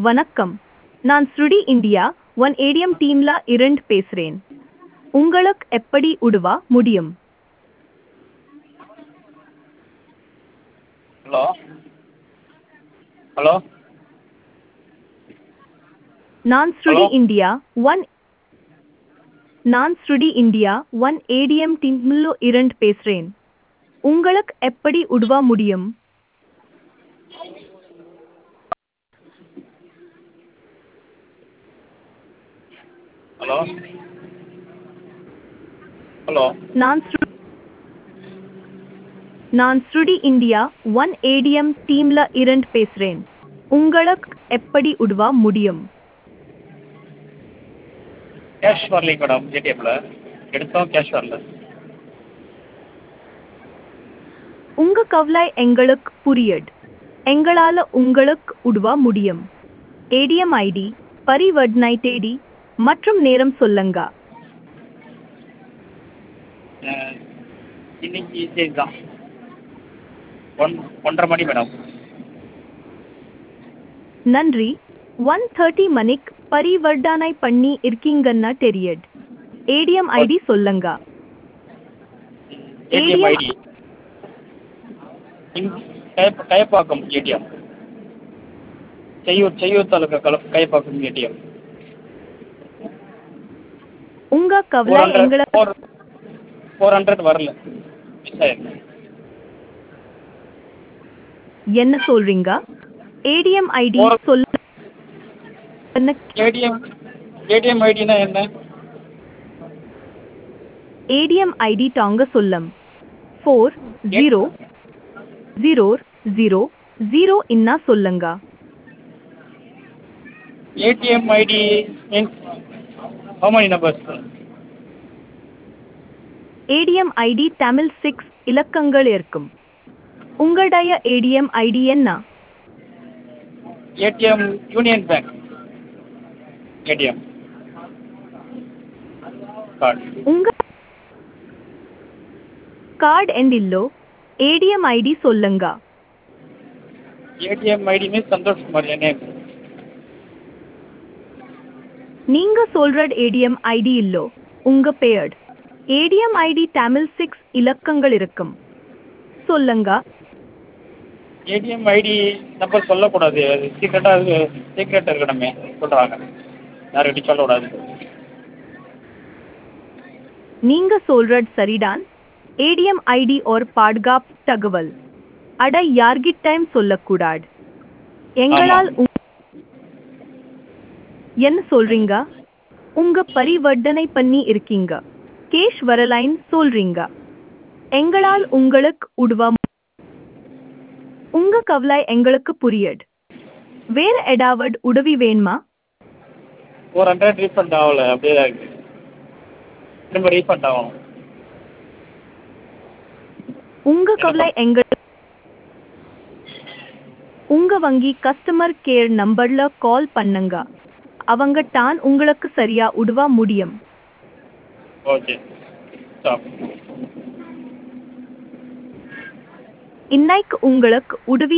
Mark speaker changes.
Speaker 1: வணக்கம் நான் ஸ்ருடி இந்தியா ஒன் ஏடிஎம் டீம்ல இருந்து பேசுறேன் உங்களுக்கு எப்படி உதவ முடியும்
Speaker 2: ஹலோ ஹலோ
Speaker 1: நான் ஸ்ருடி
Speaker 2: Hello?
Speaker 1: இந்தியா ஒன் நான் ஸ்ருடி இந்தியா ஒன் ஏடிஎம் டீம்ல இருந்து பேசுறேன் உங்களுக்கு எப்படி உதவ முடியும்
Speaker 2: ஹலோ ஹலோ
Speaker 1: நான் ஸ்ரு- நான் ஸ்ருடி இந்தியா ஒன் ஏடிஎம் டீம்ல இருந்து பேசுறேன் உங்களுக்கு எப்படி உதவ முடியும்
Speaker 2: கேஷ் வரலைங்க மேடம் ஏடிஎம்மில் எடுத்தோம் கேஷ் வரல
Speaker 1: உங்க கவலை எங்களுக்கு புரியுது எங்களால உங்களுக்கு உதவ முடியும் ஏடிஎம் ஐடி பரிவர்த்தனை தேதி மற்றும் நேரம் சொல்லுங்க
Speaker 2: அஹ், இன்னைக்கு சரி தான் ஒன் ஒன்றரை மணி மேடம்
Speaker 1: நன்றி ஒன் தேர்ட்டி மணிக்கு பரிவர்த்தனை பண்ணி இருக்கீங்கன்னா தெரியுது ஏடிஎம் ஐடி சொல்லுங்க
Speaker 2: ஏடிஎம்
Speaker 1: ADM
Speaker 2: ஐடி கயப்ப கயப்பாக்கம் ஏடிஎம் செய்யூர் செய்யூர் தாலுக்கா கல கயப்பாக்கம் ஏடிஎம்
Speaker 1: உங்க
Speaker 2: ஃபோர்
Speaker 1: கவலை
Speaker 2: ஹண்ட்ரட்
Speaker 1: எங்களுக்கு
Speaker 2: ஃபோர் ஃபோர் ஹண்ட்ரட் வரல மிஸ் ஆயிருக்கு
Speaker 1: என்ன சொல்றீங்க ஏடிஎம் ஐடி
Speaker 2: ஒரு-
Speaker 1: சொல்ல என்ன
Speaker 2: ஏடிஎம் ஏடிஎம் ஐடினா என்ன
Speaker 1: ஏடிஎம் ஐடி டாங்க சொல்லம் four zero zero zero zero இன்னா சொல்லுங்க
Speaker 2: ATM ID means how many numbers?
Speaker 1: ATM ID Tamil six இலக்கங்கள் இருக்கும் உங்களுடைய ஏடிஎம் ஐடி என்ன
Speaker 2: ATM Union Bank. ATM. Card.
Speaker 1: உங்க கார்டு எண்டில்லோ ஏடிஎம் ஐடி சொல்லுங்க
Speaker 2: ATM ID means Santosh Kumar, your name.
Speaker 1: நீங்க சொல்ற ஏடிஎம் ஐடி இல்லோ உங்க பெயர் ஏடிஎம் ஐடி தமிழ் சிக்ஸ் இலக்கங்கள் இருக்கும் சொல்லுங்க
Speaker 2: ATM ID நம்பர் சொல்லக்கூடாது அது சீக்ரெட்டாக சீக்ரெட்டாக இருக்கணுமே சொல்கிறாங்க யார்கிட்டையும் சொல்லக்கூடாது
Speaker 1: நீங்க சொல்றது சரிதான் ஏடிஎம் ஐடி ஒரு பாதுகாப் தகவல் அட யார்கிட்டையும் சொல்லக்கூடாது எங்களால் உங்க- என்ன சொல்றீங்க உங்க பரிவர்த்தனை பண்ணி இருக்கீங்க கேஷ் வரலைன்னு சொல்றீங்க எங்களால் உங்களுக்கு உதவ மு- உங்க கவலை எங்களுக்கு புரியுது வேற ஏதாவது உதவி வேணுமா
Speaker 2: ஃபோர் ஹண்ட்ரட் ரீஃபண்ட் ஆகலை அப்படியே தான் இருக்குது திரும்ப ரீஃபண்ட் ஆகணும்
Speaker 1: உங்க கவலை எங்க உங்க வங்கி கஸ்டமர் கேர் நம்பர்ல கால் பண்ணுங்க அவங்க தான் உங்களுக்கு சரியா உதவ முடியும்
Speaker 2: ஓகே ஸ்டாப்
Speaker 1: இன்னைக்கு உங்களுக்கு உதவி